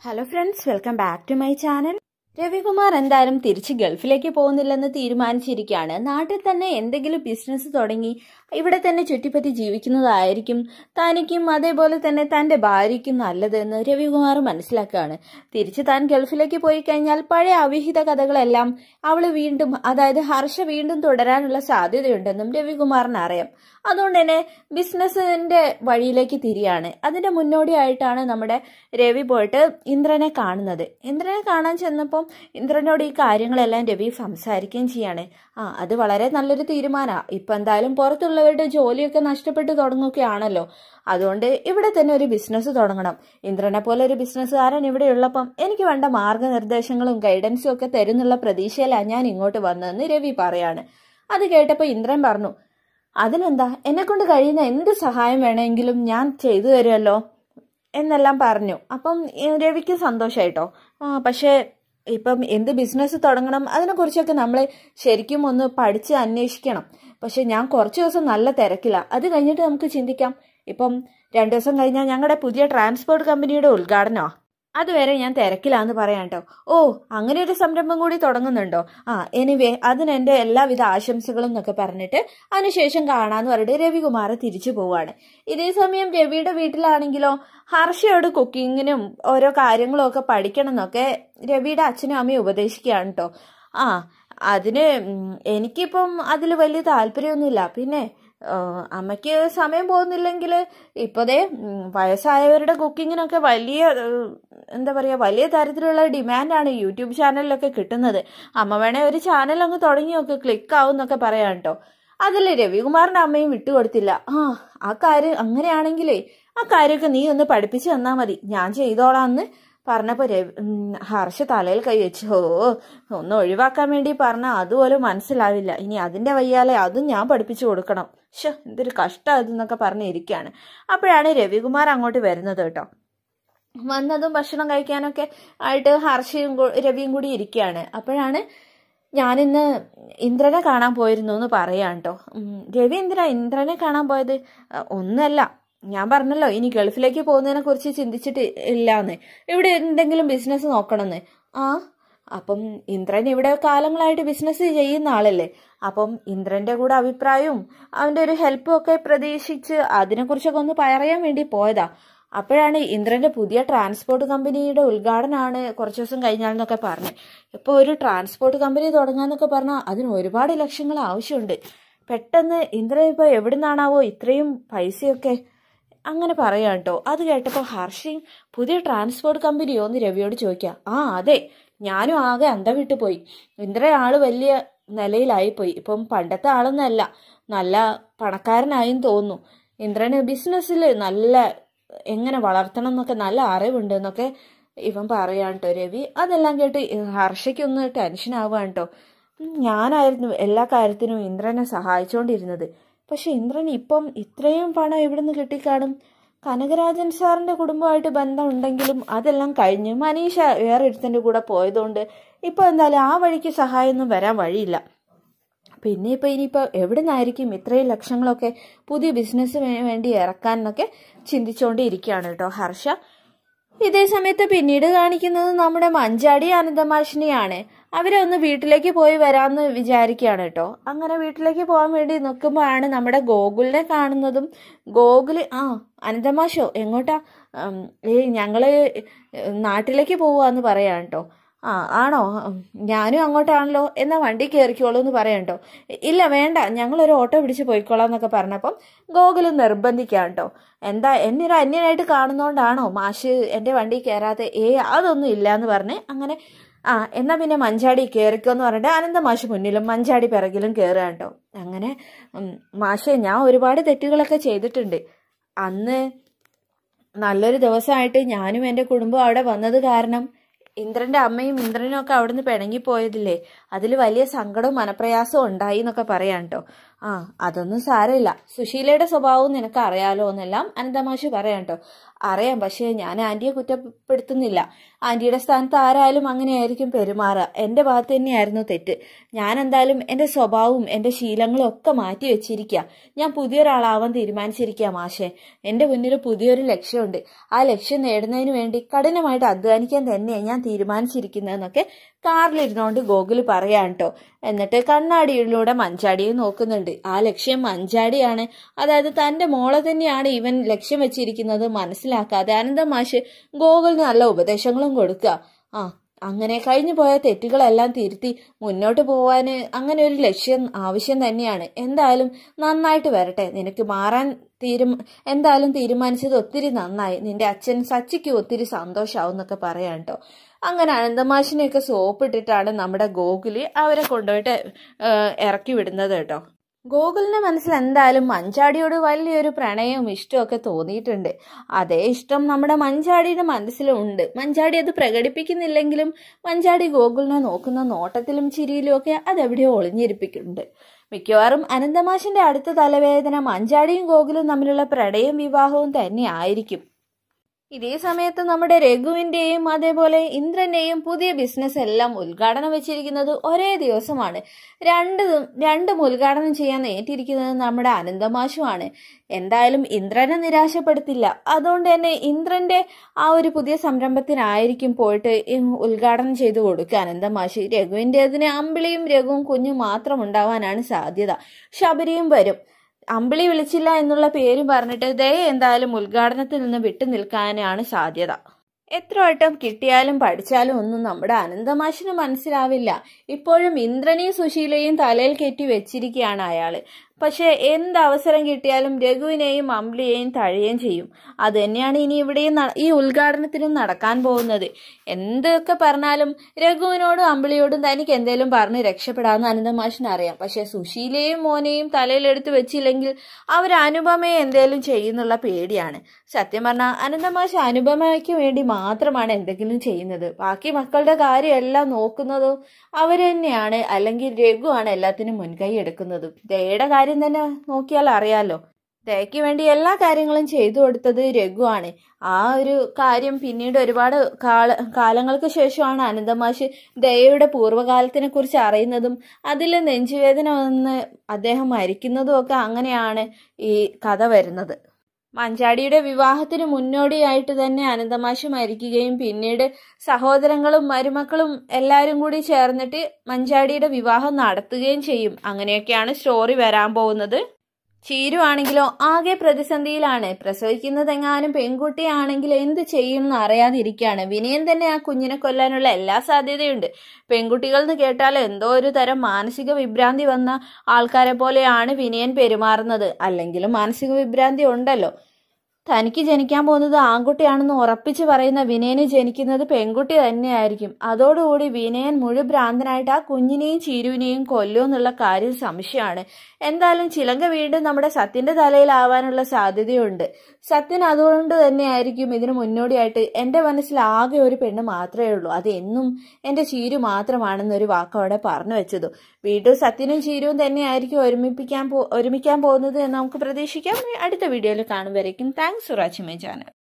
hello friends welcome back to my channel Ravikumar എന്തായാലും തിരിച്ച് ഗൾഫിലേക്ക് പോകുന്നില്ലെന്ന് തീരുമാനിച്ചിരിക്കുകയാണ് നാട്ടിൽ തന്നെ എന്തെങ്കിലും ബിസിനസ് തുടങ്ങി ഇവിടെ തന്നെ ചുറ്റിപ്പറ്റി ജീവിക്കുന്നതായിരിക്കും തനിക്കും അതേപോലെ തന്നെ തന്റെ ഭാര്യയ്ക്കും നല്ലതെന്ന് രവികുമാർ മനസ്സിലാക്കുകയാണ് തിരിച്ച് താൻ ഗൾഫിലേക്ക് പോയി കഴിഞ്ഞാൽ പഴയ അവിഹിത കഥകളെല്ലാം അവള് വീണ്ടും അതായത് ഹർഷ വീണ്ടും തുടരാനുള്ള സാധ്യതയുണ്ടെന്നും രവികുമാറിന് അറിയാം അതുകൊണ്ട് തന്നെ ബിസിനസിന്റെ വഴിയിലേക്ക് തിരിയാണ് അതിന്റെ മുന്നോടിയായിട്ടാണ് നമ്മുടെ രവി പോയിട്ട് ഇന്ദ്രനെ കാണുന്നത് ഇന്ദ്രനെ കാണാൻ ചെന്നപ്പം ഇന്ദ്രനോട് ഈ കാര്യങ്ങളെല്ലാം രവി സംസാരിക്കുകയും ചെയ്യാണ് ആ അത് വളരെ നല്ലൊരു തീരുമാനമാണ് ഇപ്പം എന്തായാലും പുറത്തുള്ളവരുടെ ജോലിയൊക്കെ നഷ്ടപ്പെട്ടു തുടങ്ങുകയാണല്ലോ അതുകൊണ്ട് ഇവിടെ തന്നെ ഒരു ബിസിനസ് തുടങ്ങണം ഇന്ദ്രനെ പോലെ ഒരു ബിസിനസ്സുകാരൻ ഇവിടെ ഉള്ളപ്പം എനിക്ക് വേണ്ട മാർഗനിർദ്ദേശങ്ങളും ഗൈഡൻസും ഒക്കെ തരുന്നുള്ള പ്രതീക്ഷയിലാണ് ഞാൻ ഇങ്ങോട്ട് വന്നതെന്ന് രവി പറയാണ് അത് കേട്ടപ്പോൾ ഇന്ദ്രൻ പറഞ്ഞു അതിനെന്താ എന്നെ കൊണ്ട് കഴിയുന്ന എന്ത് സഹായം വേണമെങ്കിലും ഞാൻ ചെയ്തു തരുമല്ലോ എന്നെല്ലാം പറഞ്ഞു അപ്പം ഏ, രവിക്ക് സന്തോഷമായിട്ടോ ആ പക്ഷേ ഇപ്പം എന്ത് ബിസിനസ് തുടങ്ങണം അതിനെക്കുറിച്ചൊക്കെ നമ്മൾ ശരിക്കും ഒന്ന് പഠിച്ച് അന്വേഷിക്കണം പക്ഷെ ഞാൻ കുറച്ച് ദിവസം നല്ല തിരക്കില്ല അത് കഴിഞ്ഞിട്ട് നമുക്ക് ചിന്തിക്കാം ഇപ്പം രണ്ടു ദിവസം കഴിഞ്ഞാൽ ഞങ്ങളുടെ പുതിയ ട്രാൻസ്പോർട്ട് കമ്പനിയുടെ ഉദ്ഘാടനമാണ് അതുവരെ ഞാൻ തിരക്കിലാന്ന് പറയാം കേട്ടോ ഓ അങ്ങനെ ഒരു സംരംഭം കൂടി തുടങ്ങുന്നുണ്ടോ ആ എനിവേ അതിന് എൻ്റെ എല്ലാവിധ ആശംസകളും എന്നൊക്കെ പറഞ്ഞിട്ട് അതിനുശേഷം കാണാന്ന് പറഞ്ഞിട്ട് രവികുമാർ തിരിച്ചു പോവാണ് ഇതേ സമയം രവിയുടെ വീട്ടിലാണെങ്കിലോ ഹർഷയോട് കുക്കിങ്ങിനും ഓരോ കാര്യങ്ങളും ഒക്കെ പഠിക്കണം എന്നൊക്കെ രവിയുടെ അച്ഛനും അമ്മയും ഉപദേശിക്കുകയാണ് കേട്ടോ ആ അതിന് ഉം, എനിക്കിപ്പം അതിൽ വലിയ താല്പര്യമൊന്നുമില്ല പിന്നെ ആ, അമ്മയ്ക്ക് സമയം പോകുന്നില്ലെങ്കിൽ ഇപ്പോഴേ വയസ്സായവരുടെ കുക്കിങ്ങിനൊക്കെ വലിയ ഏഹ്, എന്താ പറയുക വലിയ തരത്തിലുള്ള ഡിമാൻഡാണ് യൂട്യൂബ് ചാനലിലൊക്കെ കിട്ടുന്നത് അമ്മ വേണേ ഒരു ചാനൽ അങ്ങ് തുടങ്ങി നോക്ക് ക്ലിക്ക് ആവും എന്നൊക്കെ പറയാം കേട്ടോ അതിൽ രവികുമാറിന്റെ അമ്മയും വിട്ടുകൊടുത്തില്ല ആ ആ കാര്യം അങ്ങനെയാണെങ്കിലേ ആ കാര്യമൊക്കെ നീ ഒന്ന് പഠിപ്പിച്ചു തന്നാ മതി ഞാൻ ചെയ്തോളാന്ന് പറഞ്ഞപ്പോ രവി ഉം, ഹർഷ തലയിൽ കൈ വെച്ചു ഓ ഒന്ന് ഒഴിവാക്കാൻ വേണ്ടി പറഞ്ഞാൽ അതുപോലും മനസ്സിലാവില്ല ഇനി അതിന്റെ വയ്യാലെ അതും ഞാൻ പഠിപ്പിച്ചു കൊടുക്കണം ഷോ എന്തൊരു കഷ്ടം അതെന്നൊക്കെ പറഞ്ഞിരിക്കുകയാണ് അപ്പോഴാണ് രവികുമാർ അങ്ങോട്ട് വരുന്നത് കേട്ടോ വന്നതും ഭക്ഷണം കഴിക്കാനൊക്കെ ആയിട്ട് ഹർഷയും കൂ- രവിയും കൂടി ഇരിക്കുകയാണ് അപ്പോഴാണ് ഞാനിന്ന് ഇന്ദ്രനെ കാണാൻ പോയിരുന്നു എന്ന് പറയാം കേട്ടോ രവി എന്തിനാ ഇന്ദ്രനെ കാണാൻ പോയത് അഹ് ഒന്നല്ല ഞാൻ പറഞ്ഞല്ലോ ഇനി ഗൾഫിലേക്ക് പോകുന്നതിനെ കുറിച്ച് ചിന്തിച്ചിട്ട് ഇല്ലാന്ന് ഇവിടെ എന്തെങ്കിലും ബിസിനസ് നോക്കണമെന്ന് ആ അപ്പം ഇന്ദ്രൻ ഇവിടെ കാലങ്ങളായിട്ട് ബിസിനസ് ചെയ്യുന്ന ആളല്ലേ അപ്പം ഇന്ദ്രന്റെ കൂടെ അഭിപ്രായവും അവന്റെ ഒരു ഹെൽപ്പും ഒക്കെ പ്രതീക്ഷിച്ച് അതിനെക്കുറിച്ചൊക്കെ ഒന്ന് പറയാൻ വേണ്ടി പോയതാ അപ്പോഴാണ് ഇന്ദ്രന്റെ പുതിയ ട്രാൻസ്പോർട്ട് കമ്പനിയുടെ ഉദ്ഘാടനമാണ് കുറച്ച് ദിവസം കഴിഞ്ഞാലെന്നൊക്കെ പറഞ്ഞത് ഇപ്പോൾ ഒരു ട്രാൻസ്പോർട്ട് കമ്പനി തുടങ്ങാന്നൊക്കെ പറഞ്ഞാൽ അതിന് ഒരുപാട് ലക്ഷങ്ങൾ ആവശ്യമുണ്ട് പെട്ടെന്ന് ഇന്ദ്രൻ ഇപ്പോൾ എവിടെ നിന്നാണാവോ ഇത്രയും പൈസയൊക്കെ അങ്ങനെ പറയാം കേട്ടോ അത് കേട്ടപ്പോൾ ഹർഷിങ് പുതിയ ട്രാൻസ്പോർട്ട് കമ്പനിയോ എന്ന് രവിയോട് ചോദിക്കാം ആ അതെ ഞാനും ആകെ അന്തം വിട്ടു പോയി ഇന്ദ്ര ആള് വലിയ നിലയിലായി പോയി ഇപ്പം പണ്ടത്തെ ആളൊന്നല്ല നല്ല പണക്കാരനായും തോന്നുന്നു ഇന്ദ്രന് ബിസിനസ്സിൽ നല്ല എങ്ങനെ വളർത്തണം എന്നൊക്കെ നല്ല അറിവുണ്ട് എന്നൊക്കെ ഇവൻ പറയാൻ കേട്ടോ രവി അതെല്ലാം കേട്ട് ഹർഷയ്ക്കൊന്ന് ടെൻഷൻ ആവാൻ കേട്ടോ ഞാനായിരുന്നു എല്ലാ കാര്യത്തിനും ഇന്ദ്രനെ സഹായിച്ചുകൊണ്ടിരുന്നത് പക്ഷെ ഇന്ദ്രൻ ഇപ്പം ഇത്രയും പണം എവിടെ നിന്ന് കിട്ടിക്കാണും കനകരാജൻ സാറിന്റെ കുടുംബമായിട്ട് ബന്ധമുണ്ടെങ്കിലും അതെല്ലാം കഴിഞ്ഞ് മനീഷ വേറെ ഒരുത്തൻ്റെ കൂടെ പോയതുകൊണ്ട് ഇപ്പൊ എന്തായാലും ആ വഴിക്ക് സഹായമൊന്നും വരാൻ വഴിയില്ല പിന്നെ ഇപ്പൊ ഇനിയിപ്പോ എവിടെ നിന്നായിരിക്കും ഇത്രയും ലക്ഷങ്ങളൊക്കെ പുതിയ ബിസിനസ് വേണ്ടി ഇറക്കാൻ എന്നൊക്കെ ചിന്തിച്ചുകൊണ്ട് ഇരിക്കുകയാണ് കേട്ടോ ഹർഷ ഇതേ സമയത്ത് പിന്നീട് കാണിക്കുന്നത് നമ്മുടെ മഞ്ചാടി അനന്തമാഷിനെയാണ് അവരെ ഒന്ന് വീട്ടിലേക്ക് പോയി വരാമെന്ന് വിചാരിക്കുകയാണ് കേട്ടോ അങ്ങനെ വീട്ടിലേക്ക് പോകാൻ വേണ്ടി നിൽക്കുമ്പോഴാണ് നമ്മുടെ ഗോകുലിനെ കാണുന്നതും ഗോകുല് ആ അനന്തമാഷോ എങ്ങോട്ടാ ഉം, ഏയ് ഞങ്ങള് നാട്ടിലേക്ക് പോവാന്ന് പറയാം കേട്ടോ ആ ആണോ ഉം, ഞാനും അങ്ങോട്ടാണല്ലോ എന്നാ വണ്ടി കയറിക്കോളൂ എന്ന് പറയാം കേട്ടോ ഇല്ല വേണ്ട ഞങ്ങളൊരു ഓട്ടോ പിടിച്ച് പോയിക്കോളാം എന്നൊക്കെ പറഞ്ഞപ്പം ഗോകുല് നിർബന്ധിക്കാം കേട്ടോ എന്താ എന്നെ ഒരു അന്യനായിട്ട് കാണുന്നോണ്ടാണോ മാഷ് എൻ്റെ വണ്ടി കയറാതെ ഏ അതൊന്നും ഇല്ല എന്ന് പറഞ്ഞ് അങ്ങനെ ആ എന്നാ പിന്നെ മഞ്ചാടി കയറിക്കോ എന്ന് പറഞ്ഞിട്ട് അനന്ത മാഷ് മുന്നിലും മഞ്ചാടി പിറകിലും കയറുക കേട്ടോ അങ്ങനെ ഉം, മാഷെ ഞാൻ ഒരുപാട് തെറ്റുകളൊക്കെ ചെയ്തിട്ടുണ്ട് അന്ന് നല്ലൊരു ദിവസമായിട്ട് ഞാനും എൻ്റെ കുടുംബം അവിടെ വന്നത് കാരണം ഇന്ദ്രന്റെ അമ്മയും ഇന്ദ്രനും ഒക്കെ അവിടുന്ന് പിണങ്ങിപ്പോയതില്ലേ അതിൽ വലിയ സങ്കടവും മനപ്രയാസവും ഉണ്ടായി എന്നൊക്കെ പറയാം കേട്ടോ ആ അതൊന്നും സാരമില്ല സുശീലയുടെ സ്വഭാവവും നിനക്ക് അറിയാലോ എന്നെല്ലാം അനന്തമാഷി പറയാം കേട്ടോ അറിയാം പക്ഷേ ഞാൻ ആന്റിയെ കുറ്റപ്പെടുത്തുന്നില്ല ആന്റിയുടെ സ്ഥാനത്ത് ആരായാലും അങ്ങനെയായിരിക്കും പെരുമാറുക എന്റെ ഭാഗത്ത് തന്നെയായിരുന്നു തെറ്റ് ഞാൻ എന്തായാലും എന്റെ സ്വഭാവവും എന്റെ ശീലങ്ങളും ഒക്കെ മാറ്റി വെച്ചിരിക്കുക ഞാൻ പുതിയൊരാളാവാൻ തീരുമാനിച്ചിരിക്കുക മാഷെ എന്റെ മുന്നിൽ പുതിയൊരു ലക്ഷ്യമുണ്ട് ആ ലക്ഷ്യം നേടുന്നതിന് വേണ്ടി കഠിനമായിട്ട് അധ്വാനിക്കാൻ തന്നെയാണ് ഞാൻ തീരുമാനിച്ചിരിക്കുന്നതെന്നൊക്കെ കാറിലിരുന്നോണ്ട് ഗോകുൽ പറയാൻ കേട്ടോ എന്നിട്ട് കണ്ണാടിയിലൂടെ മഞ്ചാടിയെ നോക്കുന്നുണ്ട് ആ ലക്ഷ്യം മഞ്ചാടിയാണ് അതായത് തന്റെ മോളെ തന്നെയാണ് ഇവൻ ലക്ഷ്യം വെച്ചിരിക്കുന്നത് മനസ്സിലാക്കാതെ അനന്തം മാഷ് ഗോകുലിന് നല്ല ഉപദേശങ്ങളും കൊടുക്കുക ആ അങ്ങനെ കഴിഞ്ഞു പോയ തെറ്റുകളെല്ലാം തിരുത്തി മുന്നോട്ട് പോവാന് അങ്ങനെ ഒരു ലക്ഷ്യം ആവശ്യം തന്നെയാണ് എന്തായാലും നന്നായിട്ട് വരട്ടെ നിനക്ക് മാറാൻ തീരും എന്തായാലും തീരുമാനിച്ചത് ഒത്തിരി നന്നായി നിന്റെ അച്ഛൻ സച്ചിക്ക് ഒത്തിരി സന്തോഷാവും എന്നൊക്കെ പറയാം കേട്ടോ അങ്ങനെ അനന്തമാഷിനെയൊക്കെ സോപ്പ് ഇട്ടിട്ടാണ് നമ്മുടെ ഗോകുലി അവരെ കൊണ്ടുപോയിട്ട് ഏഹ്, ഇറക്കി വിടുന്നത് കേട്ടോ ഗോകുലിന്റെ മനസ്സിൽ എന്തായാലും മഞ്ചാടിയോട് വലിയൊരു പ്രണയവും ഇഷ്ടവും ഒക്കെ തോന്നിയിട്ടുണ്ട് അതേ ഇഷ്ടം നമ്മുടെ മഞ്ചാടിയുടെ മനസ്സിലുണ്ട് മഞ്ചാടി അത് പ്രകടിപ്പിക്കുന്നില്ലെങ്കിലും മഞ്ചാടി ഗോകുലിനെ നോക്കുന്ന നോട്ടത്തിലും ചിരിയിലും ഒക്കെ അതെവിടെയോ ഒളിഞ്ഞിരിപ്പിക്കുന്നുണ്ട് മിക്കവാറും അനന്തമാഷിന്റെ അടുത്ത തലവേദന മഞ്ചാടിയും ഗോകുലും തമ്മിലുള്ള പ്രണയവും വിവാഹവും തന്നെ ആയിരിക്കും ഇതേ സമയത്ത് നമ്മുടെ രഘുവിന്റെയും അതേപോലെ ഇന്ദ്രന്റെയും പുതിയ ബിസിനസ് എല്ലാം ഉദ്ഘാടനം വെച്ചിരിക്കുന്നത് ഒരേ ദിവസമാണ് രണ്ട് രണ്ടും ഉദ്ഘാടനം ചെയ്യാൻ ഏറ്റിരിക്കുന്നത് നമ്മുടെ അനന്തമാഷുമാണ് എന്തായാലും ഇന്ദ്രനെ നിരാശപ്പെടുത്തില്ല അതുകൊണ്ട് തന്നെ ഇന്ദ്രന്റെ ആ ഒരു പുതിയ സംരംഭത്തിനായിരിക്കും പോയിട്ട് ഈ ഉദ്ഘാടനം ചെയ്തു കൊടുക്കുക അനന്തമാഷി രഘുവിൻ്റെതിന് അമ്പിളിയും രഘുവും കുഞ്ഞും മാത്രം ഉണ്ടാവാനാണ് സാധ്യത ശബരിയും വരും അമ്പിളി വിളിച്ചില്ല എന്നുള്ള പേരും പറഞ്ഞിട്ട് ദയ എന്തായാലും ഉദ്ഘാടനത്തിൽ നിന്ന് വിട്ടു നിൽക്കാനാണ് സാധ്യത എത്ര വട്ടം കിട്ടിയാലും പഠിച്ചാലും ഒന്നും നമ്മുടെ അനന്തമാഷിന് മനസ്സിലാവില്ല ഇപ്പോഴും ഇന്ദ്രനെയും സുശീലയും തലയിൽ കെട്ടി വെച്ചിരിക്കുകയാണ് അയാള് പക്ഷെ എന്ത് അവസരം കിട്ടിയാലും രഘുവിനെയും അമ്പിളിയെയും തഴയുകയും ചെയ്യും അത് തന്നെയാണ് ഇനി ഇവിടെയും ന- ഈ ഉദ്ഘാടനത്തിലും നടക്കാൻ പോകുന്നത് എന്തൊക്കെ പറഞ്ഞാലും രഘുവിനോടും അമ്പിളിയോടും തനിക്ക് എന്തേലും പറഞ്ഞ് രക്ഷപ്പെടാമെന്ന് അനന്തമാഷിന് അറിയാം പക്ഷെ സുശീലയും മോനെയും തലയിലെടുത്ത് വെച്ചില്ലെങ്കിൽ അവർ അനുപമയെ എന്തേലും ചെയ്യുന്നുള്ള പേടിയാണ് സത്യം പറഞ്ഞാൽ അനന്തമാഷ് അനുപമയ്ക്ക് വേണ്ടി മാത്രമാണ് എന്തെങ്കിലും ചെയ്യുന്നത് ബാക്കി മക്കളുടെ കാര്യമെല്ലാം നോക്കുന്നതോ അവർ തന്നെയാണ് അല്ലെങ്കിൽ രഘു ആണ് എല്ലാത്തിനും മുൻകൈ എടുക്കുന്നത് ദയയുടെ കാര്യം തന്നെ നോക്കിയാൽ അറിയാലോ ദയയ്ക്ക് വേണ്ടി എല്ലാ കാര്യങ്ങളും ചെയ്തു കൊടുത്തത് രഘു ആണ് ആ ഒരു കാര്യം പിന്നീട് ഒരുപാട് കാല കാലങ്ങൾക്ക് ശേഷമാണ് അനന്തമാഷ് ദയയുടെ പൂർവ്വകാലത്തിനെ കുറിച്ച് അറിയുന്നതും അതിൽ നെഞ്ചുവേദന വന്ന് അദ്ദേഹം മരിക്കുന്നതും ഒക്കെ അങ്ങനെയാണ് ഈ കഥ വരുന്നത് മഞ്ചാടിയുടെ വിവാഹത്തിന് മുന്നോടിയായിട്ട് തന്നെ അനന്തമാഷ് മരിക്കുകയും പിന്നീട് സഹോദരങ്ങളും മരുമക്കളും എല്ലാവരും കൂടി ചേർന്നിട്ട് മഞ്ചാടിയുടെ വിവാഹം നടത്തുകയും ചെയ്യും അങ്ങനെയൊക്കെയാണ് സ്റ്റോറി വരാൻ പോകുന്നത് ചീരു ആണെങ്കിലോ ആകെ പ്രതിസന്ധിയിലാണ് പ്രസവിക്കുന്നതെങ്ങാനും പെൺകുട്ടിയാണെങ്കിൽ എന്ത് ചെയ്യും എന്ന് അറിയാതിരിക്കുകയാണ് വിനയൻ തന്നെ ആ കുഞ്ഞിനെ കൊല്ലാനുള്ള എല്ലാ സാധ്യതയുണ്ട് പെൺകുട്ടികൾ എന്ന് കേട്ടാൽ എന്തോ ഒരു തരം മാനസിക വിഭ്രാന്തി വന്ന ആൾക്കാരെ പോലെയാണ് വിനയൻ പെരുമാറുന്നത് അല്ലെങ്കിലും മാനസിക വിഭ്രാന്തി ഉണ്ടല്ലോ തനിക്ക് ജനിക്കാൻ പോകുന്നത് ആൺകുട്ടിയാണെന്ന് ഉറപ്പിച്ച് പറയുന്ന വിനയന് ജനിക്കുന്നത് പെൺകുട്ടി തന്നെയായിരിക്കും അതോടുകൂടി വിനയൻ മുഴുഭ്രാന്തനായിട്ട് ആ കുഞ്ഞിനെയും ചീരുവിനെയും കൊല്ലുമെന്നുള്ള കാര്യം സംശയമാണ് എന്തായാലും ചിലങ്ക വീണ്ടും നമ്മുടെ സത്യന്റെ തലയിലാവാനുള്ള സാധ്യതയുണ്ട് സത്യൻ അതുകൊണ്ട് തന്നെയായിരിക്കും ഇതിന് മുന്നോടിയായിട്ട് എൻ്റെ മനസ്സിൽ ആകെ ഒരു പെണ്ണ് മാത്രമേ ഉള്ളൂ അത് എന്നും എൻ്റെ ചീരു മാത്രമാണെന്നൊരു വാക്ക് അവിടെ പറഞ്ഞു വെച്ചത് വീണ്ടും സത്യനും ചീരുവും തന്നെയായിരിക്കും ഒരുമിപ്പിക്കാൻ പോ ഒരുമിക്കാൻ പോകുന്നത് എന്ന് നമുക്ക് പ്രതീക്ഷിക്കാം അടുത്ത വീഡിയോയിൽ കാണും വരയ്ക്കും thanks for watching my channel